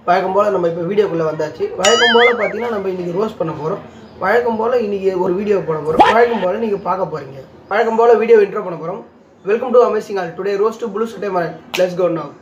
வழக்கம் போல் நம்ம இப்போ வீடியோக்குள்ளே வந்தாச்சு வழக்கம் போல் பார்த்தீங்கன்னா நம்ம இன்றைக்கி ரோஸ்ட் பண்ண போகிறோம் வழக்கம் போல் இன்றைக்கி ஒரு வீடியோ போட போகிறோம் வழக்கம் போல் நீங்கள் பார்க்க போகிறீங்க வழக்கம் போல் வீடியோ இன்ட்ரோ பண்ண போகிறோம் welcome to amazing all today roast to blue சுட்டே மரன் லெட்ஸ் கோ நவ்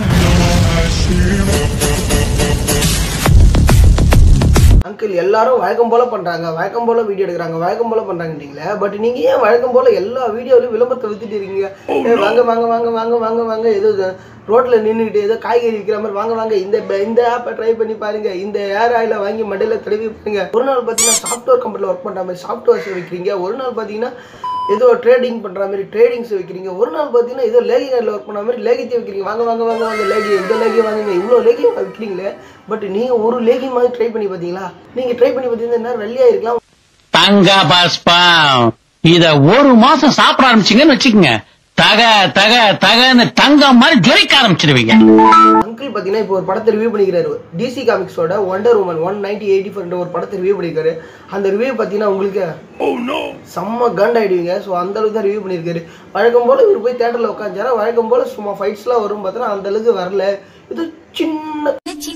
அங்கிள் எல்லாரும் வழக்கம் போல பண்றாங்க வழக்கம் போல வீடியோ எடுக்கிறாங்க வழக்கம் போல பண்றாங்கன்றீங்களே பட் நீங்க ஏன் வழக்கம் போல எல்லா வீடியோலையும் விளம்பரத்தை வித்துட்டு இருக்கீங்க ஏய், வாங்க வாங்க வாங்க வாங்க வாங்க வாங்க ஏதோ ரோட்ல நின்றுக்கிட்டு ஏதோ காய்கறி விற்கிற மாதிரி வாங்க வாங்க இந்த ப- இந்த ஆப்பை ட்ரை பண்ணி பாருங்க இந்த ஏர் ஆயில வாங்கி மண்டையில தடவி பாருங்க ஒரு நாள் பார்த்தீங்கன்னா சாஃப்ட்வேர் கம்பெனியில் ஒர்க் பண்ற மாதிரி சாஃப்ட்வேர்ஸ் வைக்கிறீங்க ஒரு நாள் பார்த்தீங்கன்னா ஏதோ ட்ரேடிங் பண்ற மாதிரி ட்ரேடிங்ஸ் வைக்கிறீங்க ஒரு நாள் பார்த்தீங்கன்னா ஏதோ லேகிங் ஒர்க் பண்ண மாதிரி லேகியத்தை வைக்கிறீங்க வாங்க வாங்க வாங்க வாங்க லேகி இந்த லேகி வாங்குங்க இவ்வளோ லேகி விற்கிறீங்களே பட் நீங்க ஒரு லேகி மாதிரி ட்ரை பண்ணி பார்த்தீங்களா நீங்க ட்ரை பண்ணி பார்த்தீங்கன்னா நேரம் வெள்ளையா இருக்கலாம் தங்க பாஸ்பா இத ஒரு மாசம் சாப்பிட ஆரம்பிச்சீங்கன்னு வச்சுக்கோங்க தக தக தகன்னு தங்கம் மாதிரி ஜொலிக்க ஆரம்பிச்சிடுவீங்க அங்கிள் பார்த்தீங்கன்னா இப்போ ஒரு படத்தை ரிவ்யூ பண்ணிக்கிறாரு டிசி காமிக்ஸோட Wonder Woman one ninety eighty four ஒரு படத்தை ரிவ்யூ பண்ணியிருக்காரு அந்த ரிவ்யூ பார்த்தீங்கன்னா உங்களுக்கு செம்ம கண்ட் ஆயிடுவீங்க ஸோ அந்த அளவுக்கு தான் ரிவ்யூ பண்ணியிருக்காரு வழக்கம் போல் இவர் போய் தேட்டரில் உட்காந்துச்சாரா வழக்கம் போல் சும்மா ஃபைட்ஸ்லாம் வரும் பார்த்தோன்னா அந்த அளவுக்கு வரல இது சின்ன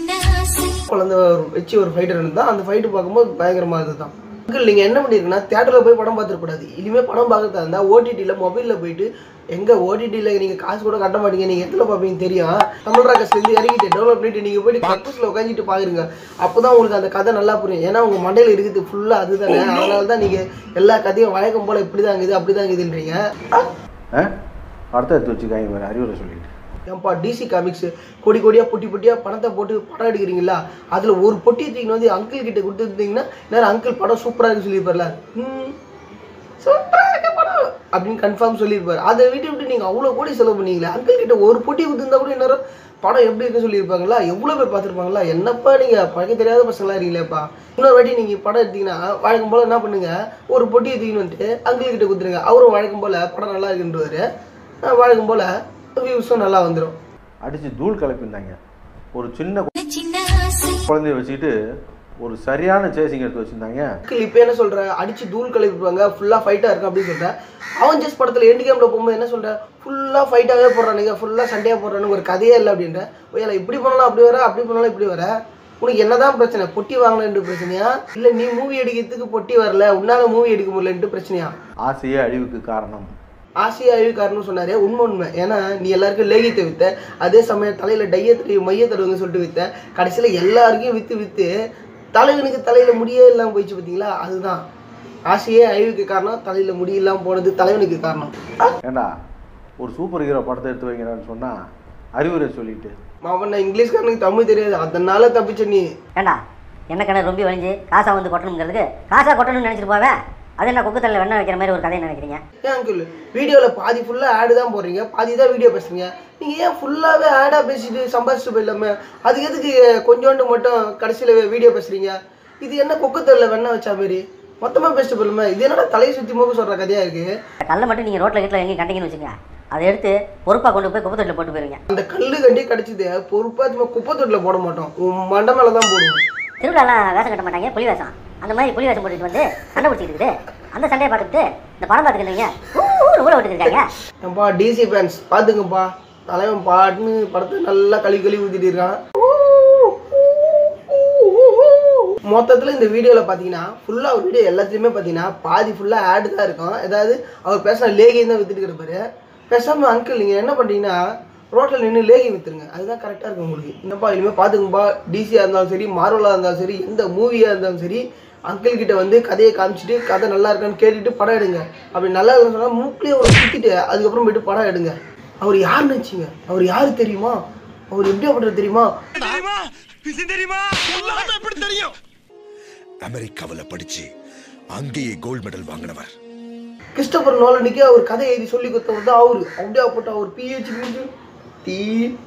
குழந்தை ஒரு- வச்சு ஒரு ஃபைட்டர் இருந்தால் அந்த ஃபைட்டு பார்க்கும்போது பயங்கரமாக இருந்தது தான் அங்கிள் நீங்கள் என்ன பண்ணிருக்குன்னா தேட்டரில் போய் படம் பார்த்துருக்கூடாது இனிமேல் படம் பார்க்கறதா இருந்தால் ஓடிடியில் மொபைலில் போயிட்டு எங்கே ஓடிடியில் நீங்கள் காசு கூட கட்ட மாட்டீங்க நீங்கள் எத்தனை பார்ப்பீங்க தெரியும் தமிழ் ராக்கஸ்லேருந்து இறங்கிட்டு டெவலப் பண்ணிட்டு நீங்கள் போயிட்டு கக்கூஸில் உட்காந்துட்டு பார்க்குறீங்க அப்போ தான் உங்களுக்கு அந்த கதை நல்லா புரியும் ஏன்னா உங்கள் மண்டையில் இருக்குது ஃபுல்லாக அதுதானே அதனால தான் நீங்கள் எல்லா கதையும் வழக்கம் போல் இப்படி தான் இருக்குது அப்படி தான் இருக்குதுன்றீங்க ஆ? ஆ? படத்தை எடுத்து வச்சுக்காங்க வேறு அறிவுரை சொல்லிட்டு ஏன்பா டிசி காமிக்ஸ் கொடி கொடியாக பொட்டி பொட்டியாக பணத்தை போட்டு படம் எடுக்கிறீங்களா அதில் ஒரு பொட்டி தூக்கின்னு வந்து அங்கிள் கிட்ட கொடுத்துருந்தீங்கன்னா நேரம் அங்கிள் படம் சூப்பராக இருக்கு சொல்லியிருப்பார்ல ம் சூப்பராக இருக்க படம் அப்படின்னு கன்ஃபார்ம் சொல்லியிருப்பார் அதை விட்டு விட்டு நீங்கள் அவ்வளோ கோடி செலவு பண்ணீங்களே அங்கிள் கிட்ட ஒரு பொட்டி கொடுத்துருந்தா கூட நேரம் படம் எப்படி இருக்கு சொல்லியிருப்பாங்களா எவ்வளோ பேர் பார்த்துருப்பாங்களா என்னப்பா நீங்கள் பழக்க தெரியாத பசங்களா இருக்கீங்களேப்பா இன்னொரு வாட்டி நீங்கள் படம் எடுத்தீங்கன்னா வழக்கம் போல் என்ன பண்ணுங்க ஒரு பொட்டியை தூக்கின்னு வந்துட்டு அங்கிள் கிட்ட கொடுத்துருங்க அவரும் வழக்கம் போல் படம் நல்லா இருக்குன்றவாரு அஹ் வழக்கம் போல் வியூஸும் நல்லா வந்துடும் அடித்து தூள் கிளப்பியிருந்தாங்க ஒரு சின்ன குழந்தைய வச்சுக்கிட்டு ஒரு சரியான சேசிங் எடுத்து வச்சுருந்தாங்க அங்கிள் இப்போ என்ன சொல்ற அடிச்சு தூள் கலப்பிடுவாங்க ஃபுல்லாக ஃபைட்டாக இருக்கும் அப்படின்னு சொல்கிறேன் அவன் ஜஸ்ட் படத்தில் எண்டு கேமில் போகும்போது என்ன சொல்ற ஃபுல்லாக ஃபைட்டாகவே போடுறானுங்க ஃபுல்லாக சண்டையாக போடுறானுங்க ஒரு கதையே இல்லை அப்படின்ற ஓய்யால இப்படி பண்ணலாம் அப்படி வர அப்படி பண்ணலாம் இப்படி வர உனக்கு என்னதான் பிரச்சனை பொட்டி வாங்கலன்ட்டு பிரச்சனையா இல்லை நீ மூவி எடுக்கிறதுக்கு பொட்டி வரல உன்னால மூவி எடுக்க முடியலன்ட்டு பிரச்சனையா ஆசையே அழிவுக்கு காரணம் ஆசையா காரணம் சொன்னாரே உண்மை உண்மை ஏன்னா நீ எல்லாருக்கும் லேகியத்தை வித்த அதே சமயம் தலையில டைய தடவி மைய தடவுங்க சொல்லிட்டு வித்த கடைசியில எல்லாருக்கும் வித்து வித்து தலைவனுக்கு தலையில முடியே இல்லாம போயிடுச்சு பாத்தீங்களா அதுதான் ஆசையே அழிவுக்கு காரணம் தலையில முடி இல்லாம போனது தலைவனுக்கு காரணம் ஆ, ஏண்டா ஒரு சூப்பர் ஹீரோ படத்தை எடுத்து வைங்கிறான்னு சொன்னால் அறிவுரை சொல்லிட்டு அவன் நான் இங்கிலீஷ்காரனுக்கு தமிழ் தெரியாது அதனால தப்பிச்ச நீ ஏண்டா என்ன கிணறு ரொம்ப வழிஞ்சு காசா வந்து கொட்டணுங்கிறதுக்கு காசா கொட்டணும்னு நினைச்சிட்டு போவேன் அது என்ன குக்கு தலையில் வெண்ணெய் வைக்கிற மாதிரி ஒரு கதையை நினைக்கிறீங்க ஏன் அங்கிள் வீடியோவில் பாதி ஃபுல்லாக ஆடு தான் போடுறீங்க பாதி தான் வீடியோ பேசுறீங்க நீங்கள் ஏன் ஃபுல்லாகவே ஆடாக பேசிட்டு சம்பாதிச்சுட்டு போயிடலாம அதுக்கு எதுக்கு கொஞ்சோண்டு மட்டும் கடைசியில் வீடியோ பேசுறீங்க இது என்ன கொக்கத்தரில் வெண்ணெய் வச்சா மாரி மொத்தமாக பேசிட்டு போயிடலாமே இது என்னடா தலையை சுற்றி மூக்க சொல்கிற கதையாக இருக்குது கல்லை மட்டும் நீங்கள் ரோட்டில் கீட்டில் எங்கேயும் கண்டிங்கன்னு வச்சுக்கோங்க அதை எடுத்து பொறுப்பாக கொண்டு போய் குப்பை தொட்டியில் போட்டு போயிருங்க அந்த கல்லு கண்டி கிடச்சிது பொறுப்பாக சும்மா குப்பை தொட்டில் போட மாட்டோம் உன் மண்டை மேலே தான் போடுவோம் திருவிழாலாம் வேஷம் கட்ட மாட்டாங்க புலி வேஷம் அந்த மாதிரி புலி வேஷம் போட்டுட்டு வந்து சண்டை பிடிச்சிட்டு இருக்குது அந்த சண்டையை பார்த்துட்டு இந்த படம் பார்த்துக்கிட்டீங்க ஊர் ஊரை விட்டுட்டு இருக்காங்க ஏன்பா டிசி ஃபேன்ஸ் பார்த்துங்கப்பா தலைவன் பாட்டுன்னு படத்தை நல்லா கழி கழி ஊற்றிட்டு இருக்கான் மொத்தத்தில் இந்த வீடியோவில் பார்த்தீங்கன்னா ஃபுல்லாக வீடியோ எல்லாத்துலேயுமே பார்த்தீங்கன்னா பாதி ஃபுல்லாக ஆடு தான் இருக்கும் ஏதாவது அவர் பேசுகிற லேகியம் தான் வித்துட்டு இருப்பாரு பேசாமல் அங்கிள் நீங்கள் என்ன பண்ணுறீங்கன்னா ரோட்டில் நின்று லேகி விற்றுருங்க அதுதான் கரெக்டாக இருக்கும் உங்களுக்கு என்னப்பா இனிமேல் பார்த்துங்கப்பா டிசியாக இருந்தாலும் சரி மார்வலாக இருந்தாலும் சரி எந்த மூவியாக இருந்தாலும் சரி அங்கிள் கிட்ட வந்து கதையை காமிச்சிட்டு கதை நல்லா இருக்கான்னு கேட்டுட்டு படம் எடுங்க அப்படி நல்லா இல்லைன்னு சொன்னால் மூக்கிலே ஒரு சுற்றிட்டு அதுக்கப்புறம் போயிட்டு படம் எடுங்க அவர் யாருன்னு வச்சுங்க அவர் யாரு தெரியுமா அவர் எப்படியாப்பட்டது தெரியுமா அமெரிக்காவில் படிச்சு அங்கேயே கோல்ட் மெடல் வாங்கினவர் கிறிஸ்டபர் நோலனுக்கு அவர் கதை எழுதி சொல்லி கொடுத்தவர் தான் அவரு அப்படியாப்பட்ட அவர் பிஹெச்டி தீ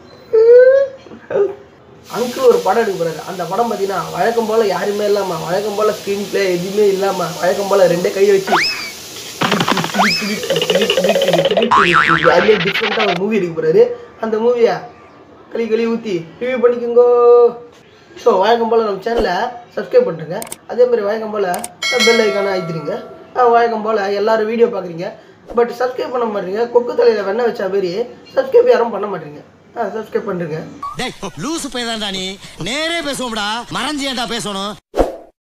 அங்கிள் ஒரு படம் எடுக்க போறாரு அந்த படம் பார்த்தீங்கன்னா வழக்கம் போல யாருமே இல்லாம வழக்கம் போல ஸ்க்ரீன் பிளே எதுவுமே இல்லாம வழக்கம் போல ரெண்டே கையை வச்சு அதுலேயே டிஃப்ரெண்ட்டாக ஒரு மூவி எடுக்க போறாரு அந்த மூவியை களி களி ஊற்றி ரிவ்யூ பண்ணிக்கோங்கோ ஸோ வழக்கம் போல் நம்ம சேனலை சப்ஸ்கிரைப் பண்ணுறேங்க அதே மாதிரி வழக்கம் போல் பெல் ஐக்கான ஆயிடுறீங்க வழக்கம் போல் எல்லாரும் வீடியோ பார்க்குறீங்க பட் சப்ஸ்கிரைப் பண்ண மாட்டீங்க கொக்கு தலையில் வெண்ணெய் வச்சா மாரி சப்ஸ்கிரைப் யாரும் பண்ண மாட்டீங்க சப்ஸ்கிரைப் பண்ணுறேங்க டேய் லூசு பையதான்டா நீ நேரே பேசுவோம்டா மறைஞ்சு ஏன்டா பேசணும்